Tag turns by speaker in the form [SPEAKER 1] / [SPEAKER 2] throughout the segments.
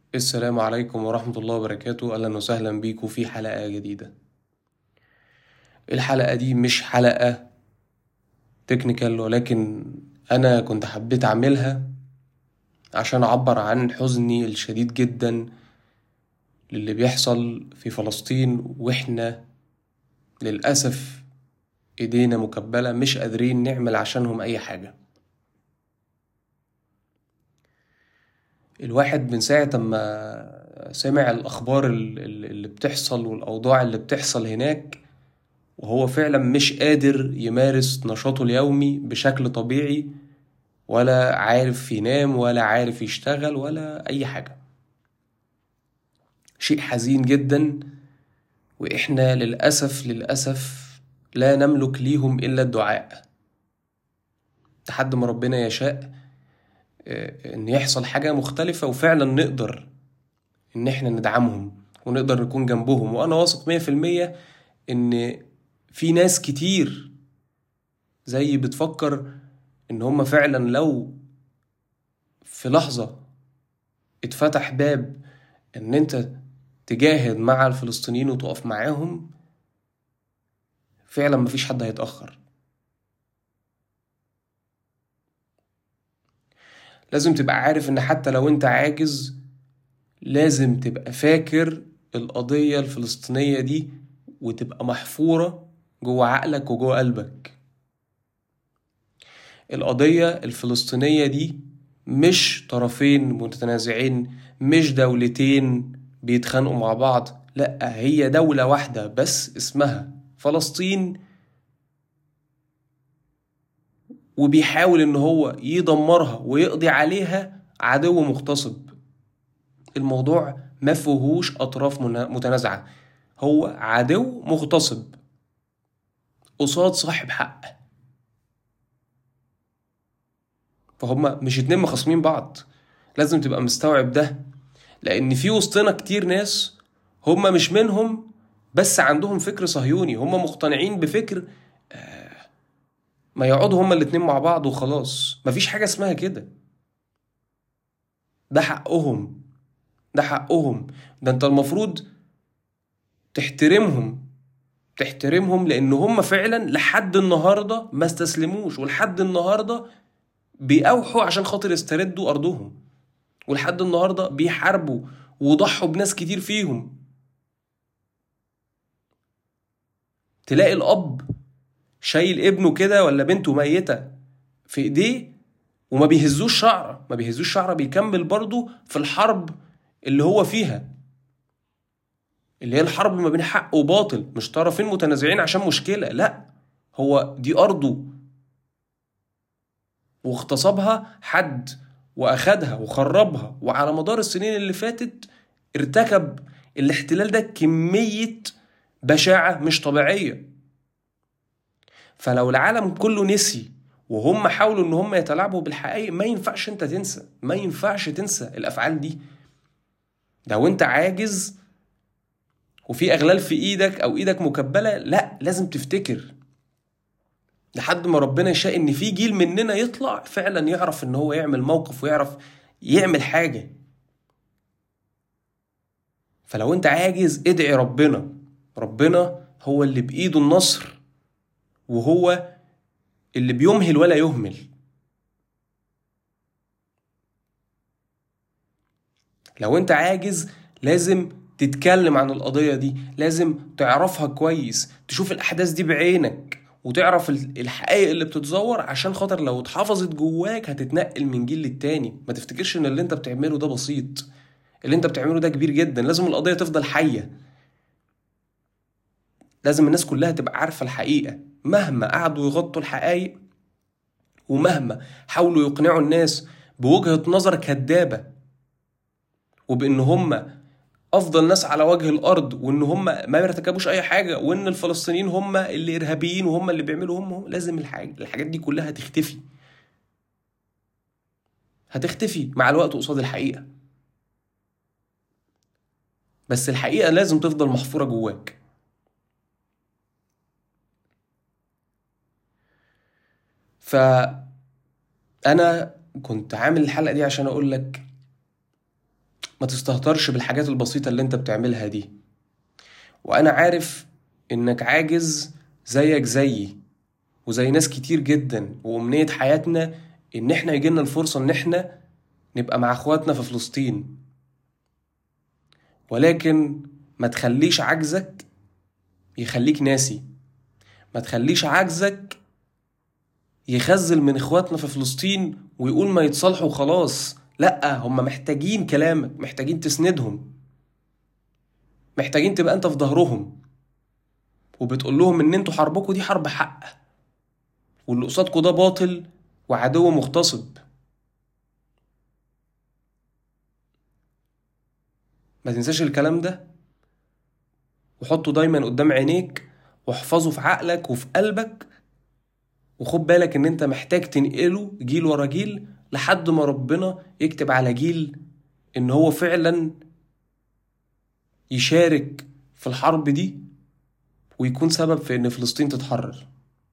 [SPEAKER 1] السلام عليكم ورحمة الله وبركاته أهلا وسهلا بيكم في حلقة جديدة الحلقة دي مش حلقة تكنيكال ولكن أنا كنت حبيت أعملها عشان أعبر عن حزني الشديد جدا للي بيحصل في فلسطين وإحنا للأسف إيدينا مكبلة مش قادرين نعمل عشانهم أي حاجة الواحد من ساعة ما سمع الأخبار اللي بتحصل والأوضاع اللي بتحصل هناك وهو فعلا مش قادر يمارس نشاطه اليومي بشكل طبيعي ولا عارف ينام ولا عارف يشتغل ولا أي حاجة شيء حزين جدا وإحنا للأسف للأسف لا نملك ليهم إلا الدعاء لحد ما ربنا يشاء ان يحصل حاجة مختلفة وفعلا نقدر ان احنا ندعمهم ونقدر نكون جنبهم وانا واثق مية في المية ان في ناس كتير زي بتفكر ان هما فعلا لو في لحظة اتفتح باب ان انت تجاهد مع الفلسطينيين وتقف معاهم فعلا مفيش حد هيتأخر لازم تبقى عارف ان حتى لو انت عاجز لازم تبقى فاكر القضية الفلسطينية دي وتبقى محفورة جوه عقلك وجوه قلبك القضية الفلسطينية دي مش طرفين متنازعين مش دولتين بيتخانقوا مع بعض لأ هي دولة واحدة بس اسمها فلسطين وبيحاول ان هو يدمرها ويقضي عليها عدو مغتصب الموضوع ما فيهوش اطراف متنازعه هو عدو مغتصب قصاد صاحب حق فهما مش اتنين مخاصمين بعض لازم تبقى مستوعب ده لان في وسطنا كتير ناس هما مش منهم بس عندهم فكر صهيوني هما مقتنعين بفكر ما يقعدوا هما الاتنين مع بعض وخلاص مفيش حاجة اسمها كده ده حقهم ده حقهم ده انت المفروض تحترمهم تحترمهم لان هم فعلا لحد النهارده ما استسلموش ولحد النهارده بيأوحوا عشان خاطر يستردوا ارضهم ولحد النهارده بيحاربوا وضحوا بناس كتير فيهم تلاقي الاب شايل ابنه كده ولا بنته ميتة في ايديه وما بيهزوش شعرة ما بيهزوش شعرة بيكمل برضه في الحرب اللي هو فيها اللي هي الحرب ما بين حق وباطل مش طرفين متنازعين عشان مشكلة لا هو دي أرضه واغتصبها حد وأخدها وخربها وعلى مدار السنين اللي فاتت ارتكب الاحتلال ده كمية بشاعة مش طبيعية فلو العالم كله نسي وهم حاولوا ان هم يتلاعبوا بالحقائق ما ينفعش انت تنسى ما ينفعش تنسى الافعال دي لو انت عاجز وفي اغلال في ايدك او ايدك مكبله لا لازم تفتكر لحد ما ربنا يشاء ان في جيل مننا يطلع فعلا يعرف ان هو يعمل موقف ويعرف يعمل حاجه فلو انت عاجز ادعي ربنا ربنا هو اللي بايده النصر وهو اللي بيمهل ولا يهمل لو انت عاجز لازم تتكلم عن القضية دي لازم تعرفها كويس تشوف الأحداث دي بعينك وتعرف الحقائق اللي بتتزور عشان خاطر لو اتحفظت جواك هتتنقل من جيل للتاني ما تفتكرش ان اللي انت بتعمله ده بسيط اللي انت بتعمله ده كبير جدا لازم القضية تفضل حية لازم الناس كلها تبقى عارفة الحقيقة مهما قعدوا يغطوا الحقائق ومهما حاولوا يقنعوا الناس بوجهة نظر كدابة وبإن هم أفضل ناس على وجه الأرض وإن هم ما بيرتكبوش أي حاجة وإن الفلسطينيين هم اللي إرهابيين وهم اللي بيعملوا هم, هم لازم الحاجة الحاجات دي كلها هتختفي هتختفي مع الوقت قصاد الحقيقة بس الحقيقة لازم تفضل محفورة جواك فأنا كنت عامل الحلقة دي عشان أقول لك ما تستهترش بالحاجات البسيطة اللي انت بتعملها دي وانا عارف انك عاجز زيك زيي وزي ناس كتير جدا وامنية حياتنا ان احنا يجيلنا الفرصة ان احنا نبقى مع اخواتنا في فلسطين ولكن ما تخليش عجزك يخليك ناسي ما تخليش عجزك يخزل من اخواتنا في فلسطين ويقول ما يتصالحوا خلاص لا هم محتاجين كلامك محتاجين تسندهم محتاجين تبقى انت في ظهرهم وبتقول لهم ان انتوا حربكم دي حرب حق واللي قصادكوا ده باطل وعدو مغتصب ما تنساش الكلام ده وحطه دايما قدام عينيك واحفظه في عقلك وفي قلبك وخد بالك ان انت محتاج تنقله جيل ورا جيل لحد ما ربنا يكتب على جيل ان هو فعلا يشارك في الحرب دي ويكون سبب في ان فلسطين تتحرر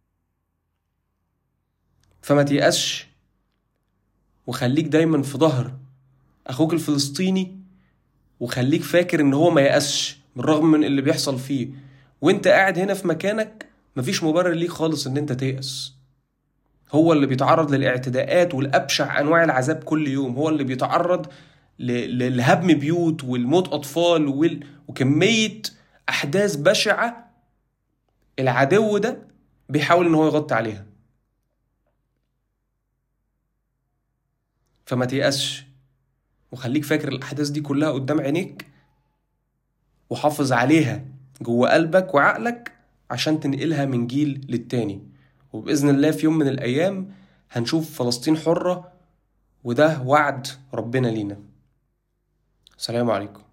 [SPEAKER 1] فما تيأسش وخليك دايما في ظهر اخوك الفلسطيني وخليك فاكر ان هو ما يأسش بالرغم من اللي بيحصل فيه وانت قاعد هنا في مكانك مفيش مبرر ليك خالص ان انت تيأس هو اللي بيتعرض للاعتداءات والابشع انواع العذاب كل يوم هو اللي بيتعرض لهدم بيوت والموت اطفال وال... وكميه احداث بشعه العدو ده بيحاول ان هو يغطي عليها فما تيأسش وخليك فاكر الاحداث دي كلها قدام عينيك وحافظ عليها جوه قلبك وعقلك عشان تنقلها من جيل للتاني وبإذن الله في يوم من الأيام هنشوف فلسطين حرة وده وعد ربنا لينا السلام عليكم